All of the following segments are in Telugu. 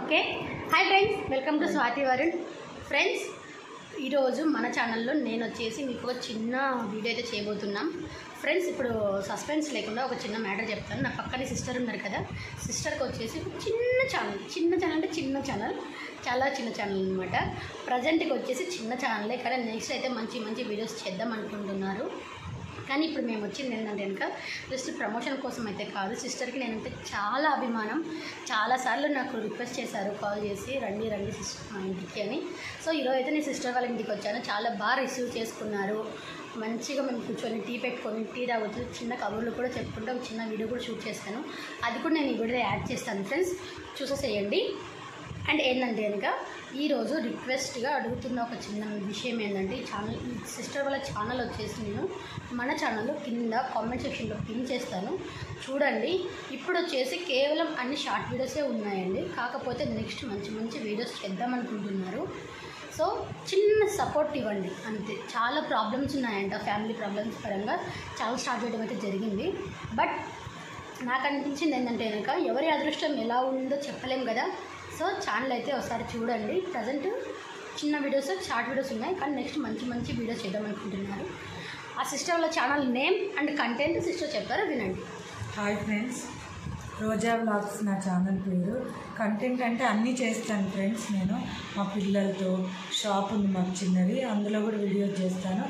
Okay hi friends welcome to Swathi Varun friends ఈరోజు మన ఛానల్లో నేను వచ్చేసి మీకు ఒక చిన్న వీడియో అయితే చేయబోతున్నాం ఫ్రెండ్స్ ఇప్పుడు సస్పెన్స్ లేకుండా ఒక చిన్న మ్యాటర్ చెప్తాను నా పక్కనే సిస్టర్ ఉన్నారు కదా సిస్టర్కి వచ్చేసి ఒక చిన్న ఛానల్ చిన్న ఛానల్ అంటే చిన్న ఛానల్ చాలా చిన్న ఛానల్ అనమాట ప్రజెంట్కి వచ్చేసి చిన్న ఛానలే కానీ నెక్స్ట్ అయితే మంచి మంచి వీడియోస్ చేద్దాం అనుకుంటున్నారు కానీ ఇప్పుడు మేము వచ్చింది ఏంటంటే కనుక జస్ట్ ప్రమోషన్ కోసం అయితే కాదు సిస్టర్కి నేనంటే చాలా అభిమానం చాలాసార్లు నాకు రిక్వెస్ట్ చేశారు కాల్ చేసి రండి రండి సిస్టర్ మా ఇంటికి అని సో ఈరోజు అయితే నేను సిస్టర్ వాళ్ళ ఇంటికి వచ్చాను చాలా బాగా రిసీవ్ చేసుకున్నారు మంచిగా మేము కూర్చొని టీ పెట్టుకొని టీ తాగుతూ చిన్న కబుర్లు కూడా చెప్పుకుంటూ ఒక చిన్న వీడియో కూడా షూట్ చేస్తాను అది కూడా నేను ఈ వీడియో యాడ్ చేస్తాను ఫ్రెండ్స్ చూసేసేయండి అండ్ ఏంటంటే కనుక ఈరోజు రిక్వెస్ట్గా అడుగుతున్న ఒక చిన్న విషయం ఏంటంటే ఈ ఛానల్ ఈ సిస్టర్ వాళ్ళ ఛానల్ వచ్చేసి నేను మన ఛానల్లో కింద కామెంట్ సెక్షన్లో పిన్ చేస్తాను చూడండి ఇప్పుడు వచ్చేసి కేవలం అన్ని షార్ట్ వీడియోసే ఉన్నాయండి కాకపోతే నెక్స్ట్ మంచి మంచి వీడియోస్ చేద్దాం అనుకుంటున్నారు సో చిన్న సపోర్ట్ ఇవ్వండి అంతే చాలా ప్రాబ్లమ్స్ ఉన్నాయంట ఫ్యామిలీ ప్రాబ్లమ్స్ పరంగా చాలా స్టార్ట్ చేయడం అయితే జరిగింది బట్ నాకు అనిపించింది ఏంటంటే కనుక ఎవరి అదృష్టం ఎలా ఉందో చెప్పలేం కదా సో ఛానల్ అయితే ఒకసారి చూడండి ప్రజెంట్ చిన్న వీడియోస్ షార్ట్ వీడియోస్ ఉన్నాయి కానీ నెక్స్ట్ మంచి మంచి వీడియోస్ చేద్దాం అనుకుంటున్నారు ఆ సిస్టర్ వాళ్ళ channel name and content sister చెప్తారో వినండి హాయ్ ఫ్రెండ్స్ రోజా వ్లాగ్స్ నా ఛానల్ పేరు కంటెంట్ అంటే అన్నీ చేస్తాను ఫ్రెండ్స్ నేను మా పిల్లలతో షాప్ ఉంది మాకు చిన్నది అందులో కూడా వీడియోస్ చేస్తాను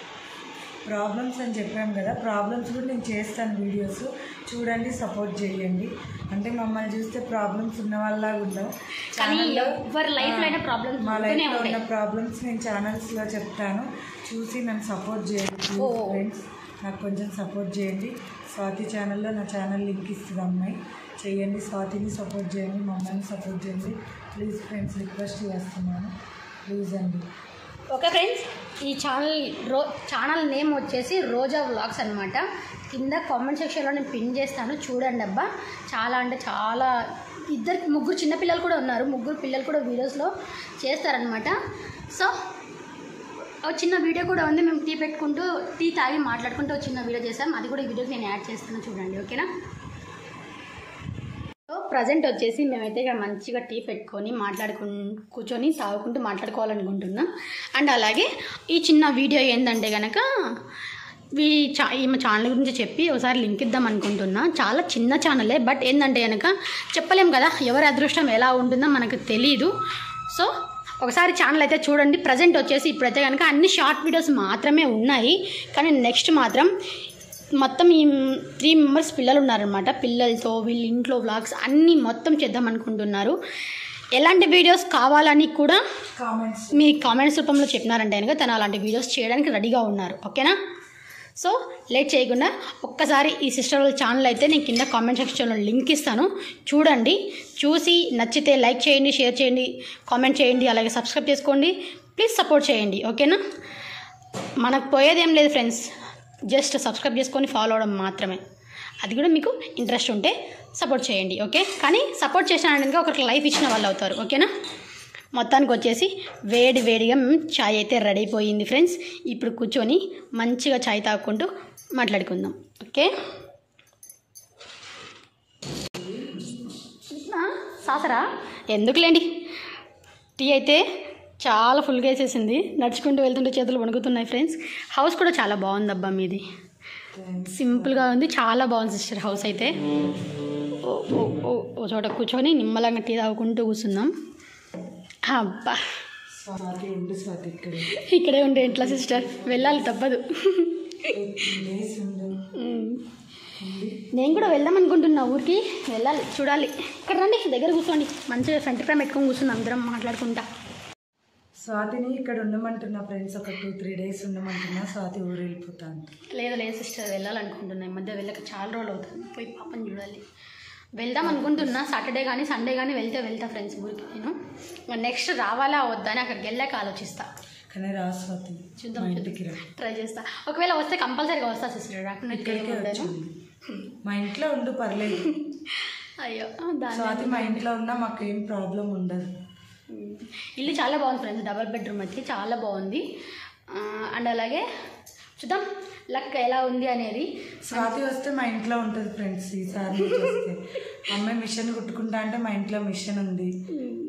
ప్రాబ్లమ్స్ అని చెప్పాము కదా ప్రాబ్లమ్స్ కూడా నేను చేస్తాను వీడియోస్ చూడండి సపోర్ట్ చేయండి అంటే మమ్మల్ని చూస్తే ప్రాబ్లమ్స్ ఉన్న వాళ్ళ ఉండవు కానీ ఛానల్లో ఎవరి లైఫ్లో అయినా ప్రాబ్లమ్స్ మా ఉంటూనే లైఫ్లో ఉన్న ఉంటాయి ప్రాబ్లమ్స్ నేను ఛానల్స్లో చెప్తాను చూసి నన్ను సపోర్ట్ చేయండి ఓ. ప్లీజ్ ఫ్రెండ్స్ నాకు కొంచెం సపోర్ట్ చేయండి స్వాతి ఛానల్లో నా ఛానల్ లింక్ ఇస్తుంది అమ్మాయి చేయండి స్వాతిని సపోర్ట్ చేయండి మా అమ్మాయిని సపోర్ట్ చేయండి ప్లీజ్ ఫ్రెండ్స్ రిక్వెస్ట్ చేస్తున్నాను ప్లీజ్ అండి ఓకే ఫ్రెండ్స్ ఈ ఛానల్ రో ఛానల్ నేమ్ వచ్చేసి రోజా వ్లాగ్స్ అనమాట కింద కామెంట్ సెక్షన్లో నేను పిన్ చేస్తాను చూడండి అబ్బా చాలా అంటే చాలా ఇద్దరు ముగ్గురు చిన్నపిల్లలు కూడా ఉన్నారు ముగ్గురు పిల్లలు కూడా వీడియోస్లో చేస్తారనమాట సో ఒక చిన్న వీడియో కూడా ఉంది మేము టీ పెట్టుకుంటూ టీ తాగి మాట్లాడుకుంటూ ఒక చిన్న వీడియో చేసాం అది కూడా ఈ వీడియోకి నేను యాడ్ చేస్తాను చూడండి ఓకేనా సో ప్రజెంట్ వచ్చేసి మేమైతే ఇక్కడ మంచిగా టీ పెట్టుకొని మాట్లాడుకు కూర్చొని సాగుకుంటూ మాట్లాడుకోవాలనుకుంటున్నాం అండ్ అలాగే ఈ చిన్న వీడియో ఏంటంటే కనుక ఈ చా ఈమె ఛానల్ గురించి చెప్పి ఒకసారి లింక్ ఇద్దాం అనుకుంటున్నా చాలా చిన్న ఛానలే బట్ ఏంటంటే కనుక చెప్పలేం కదా ఎవరి అదృష్టం ఎలా ఉంటుందో మనకు తెలియదు సో ఒకసారి ఛానల్ అయితే చూడండి ప్రజెంట్ వచ్చేసి ఇప్పుడైతే కనుక అన్ని షార్ట్ వీడియోస్ మాత్రమే ఉన్నాయి కానీ నెక్స్ట్ మాత్రం మొత్తం ఈ త్రీ మెంబర్స్ పిల్లలు ఉన్నారనమాట పిల్లలతో వీళ్ళ ఇంట్లో వ్లాగ్స్ అన్నీ మొత్తం చేద్దాం అనుకుంటున్నారు ఎలాంటి వీడియోస్ కావాలని కూడా కామెంట్స్ మీ కామెంట్స్ రూపంలో చెప్పినారంటే కనుక తను అలాంటి వీడియోస్ చేయడానికి రెడీగా ఉన్నారు ఓకేనా సో లేట్ చేయకుండా ఒక్కసారి ఈ సిస్టర్ వాళ్ళ ఛానల్ అయితే నేను కింద కామెంట్ సెక్షన్లో లింక్ ఇస్తాను చూడండి చూసి నచ్చితే లైక్ చేయండి షేర్ చేయండి కామెంట్ చేయండి అలాగే సబ్స్క్రైబ్ చేసుకోండి ప్లీజ్ సపోర్ట్ చేయండి ఓకేనా మనకు పోయేదేం లేదు ఫ్రెండ్స్ జస్ట్ సబ్స్క్రైబ్ చేసుకొని ఫాలో అవడం మాత్రమే అది కూడా మీకు ఇంట్రెస్ట్ ఉంటే సపోర్ట్ చేయండి ఓకే కానీ సపోర్ట్ చేసినాక ఒకరికి లైఫ్ ఇచ్చిన వాళ్ళు అవుతారు ఓకేనా మొత్తానికి వచ్చేసి వేడి వేడిగా మ్, చాయ్ అయితే రెడీ అయిపోయింది ఫ్రెండ్స్ ఇప్పుడు కూర్చొని మంచిగా చాయ్ తాగుకుంటూ మాట్లాడుకుందాం ఓకే ఆ, సాసరా ఎందుకులేండి టీ అయితే చాలా ఫుల్గా వేసేసింది నడుచుకుంటూ వెళ్తుంటే చేతులు వణుకుతున్నాయి ఫ్రెండ్స్ హౌస్ కూడా చాలా బాగుంది అబ్బా మీది సింపుల్గా ఉంది చాలా బాగుంది సిస్టర్ హౌస్ అయితే ఓ ఓ ఓ ఓ చోట కూర్చొని నిమ్మలంగా టీ తాగుకుంటూ కూర్చుందాం అబ్బా స్వాతి ఉండు స్వాతి ఇక్కడ ఇక్కడే ఉండే ఇంట్లో సిస్టర్ వెళ్ళాలి తప్పదు డేస్ ఉండు ఉమ్. నేను కూడా వెళ్దాం అనుకుంటున్నా ఊరికి వెళ్ళాలి చూడాలి ఇక్కడ రండి దగ్గర కూర్చోండి మంచిగా ఫ్రంట్ ఫ్రేమ్ పెట్టుకొని కూర్చుందాం అందరం మాట్లాడుకుంటా స్వాతిని ఇక్కడ ఉండమంటున్నా ఫ్రెండ్స్ ఒక టూ త్రీ డేస్ ఉండమంటున్నా స్వాతి ఊరు వెళ్ళిపోతాను లేదు లేదు సిస్టర్ వెళ్ళాలనుకుంటున్నా ఈ మధ్య వెళ్ళక చాలా రోజులు అవుతుంది పోయి పాపని చూడాలి వెళ్దాం అనుకుంటున్నా సాటర్డే కానీ సండే కానీ వెళ్తే వెళ్తా ఫ్రెండ్స్ ఊరికి నేను నెక్స్ట్ రావాలా వద్దా అని అక్కడికి వెళ్ళాక ఆలోచిస్తా కానీ రా స్వాతి చూద్దాం మా ఇంటికి రా ట్రై చేస్తా ఒకవేళ వస్తే కంపల్సరీగా వస్తా సిస్టర్ రాకుండా ఇక్కడే ఇక్కడికే ఉండను వచ్చి మా ఇంట్లో ఉండు పర్లేదు అయ్యో దాని స్వాతి మా ఇంట్లో ఉన్నా మాకు ఏం ప్రాబ్లం ఉండదు ఇల్లు చాలా బాగుంది ఫ్రెండ్స్ డబల్ బెడ్రూమ్ వచ్చి చాలా బాగుంది ఆ, అండ్ అలాగే చూద్దాం లక్ ఎలా ఉంది అనేది స్వాతి వస్తే మా ఇంట్లో ఉంటుంది ఫ్రెండ్స్ ఈసారి నుంచి వస్తే అమ్మాయి మిషన్ కుట్టుకుంటా అంటే మా ఇంట్లో మిషన్ ఉంది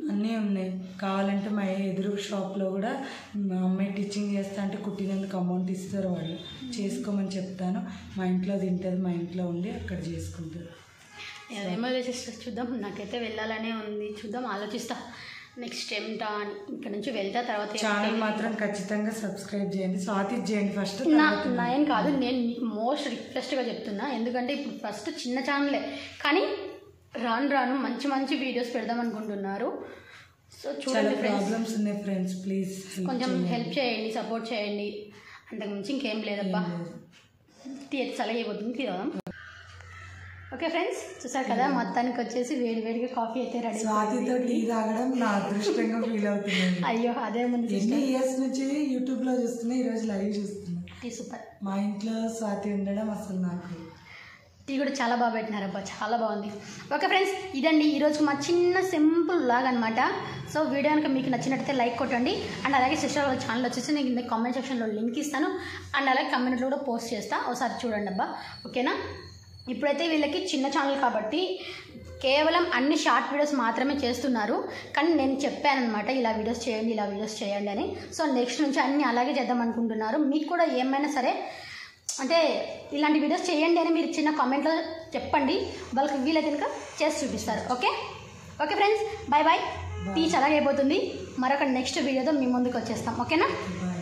అన్నీ ఉన్నాయి కావాలంటే మా ఎదురు షాప్లో కూడా మా అమ్మాయి టీచింగ్ చేస్తా అంటే కుట్టినందుకు అమౌంట్ ఇస్తారు వాళ్ళు చేసుకోమని చెప్తాను మా ఇంట్లో తింటుంది మా ఇంట్లో ఉండి అక్కడ చేసుకుంటారు ఏమో సిస్టర్ చూద్దాం నాకైతే వెళ్ళాలనే ఉంది చూద్దాం ఆలోచిస్తా నెక్స్ట్ ఏమిటా అని ఇక్కడ నుంచి వెళ్తా తర్వాత ఏం- ఛానల్ మాత్రం ఖచ్చితంగా సబ్స్క్రైబ్ చేయండి స్వాతి చేయండి ఫస్ట్ నా నాయన్ కాదు నేను మీకు మోస్ట్ రిక్వెస్ట్గా చెప్తున్నా ఎందుకంటే ఇప్పుడు ఫస్ట్ చిన్న ఛానలే కానీ రాను రాను మంచి మంచి వీడియోస్ పెడదాం అనుకుంటున్నారు సో చాలా చూడండి ఫ్రెండ్స్ ప్రాబ్లమ్స్ ఉన్నాయి ఫ్రెండ్స్ ప్లీజ్ కొంచెం హెల్ప్ చేయండి సపోర్ట్ చేయండి అంతకుమించి ఇంకేం లేదబ్బా టీ అయితే చల్లగైపోతుంది తీరాం ఓకే ఫ్రెండ్స్ చూసారు కదా మొత్తానికి వచ్చేసి వేడి వేడిగా కాఫీ అయితే రెడీ స్వాతితో టీ తాగడం నా అదృష్టంగా ఫీల్ అవుతున్నాను అయ్యో అదే ముందు ఎన్ని ఇయర్స్ నుంచి యూట్యూబ్లో చూస్తున్నా ఈరోజు లైవ్ చూస్తున్నా టీ సూపర్ మా ఇంట్లో స్వాతి ఉండడం అసలు నాకు టీ కూడా చాలా బాగా పెట్టినారబ్బా చాలా బాగుంది ఓకే ఫ్రెండ్స్ ఇదండి ఈరోజు మా చిన్న సింపుల్ లాగ్ అనమాట సో వీడియో కనుక మీకు నచ్చినట్టయితే లైక్ కొట్టండి అండ్ అలాగే సిస్టర్ వాళ్ళ ఛానల్ వచ్చేసి నేను కింద కామెంట్ సెక్షన్లో లింక్ ఇస్తాను అండ్ అలాగే కమ్యూనిటీలో కూడా పోస్ట్ చేస్తా ఒకసారి చూడండి అబ్బా ఓకేనా ఇప్పుడైతే వీళ్ళకి చిన్న ఛానల్ కాబట్టి కేవలం అన్ని షార్ట్ వీడియోస్ మాత్రమే చేస్తున్నారు కానీ నేను చెప్పానమాట ఇలా వీడియోస్ చేయండి ఇలా వీడియోస్ చేయండి అని సో నెక్స్ట్ నుంచి అన్ని అలాగే చేద్దాం అనుకుంటున్నారు మీకు కూడా ఏమైనా సరే అంటే ఇలాంటి వీడియోస్ చేయండి అని మీరు చిన్న కామెంట్లో చెప్పండి వాళ్ళకి వీలైతే కనుక చేసి చూపిస్తారు okay okay friends bye bye టీ అలాగే అయిపోతుంది మరొక నెక్స్ట్ వీడియోతో మీ ముందుకు వచ్చేస్తాం ఓకేనా బాయ్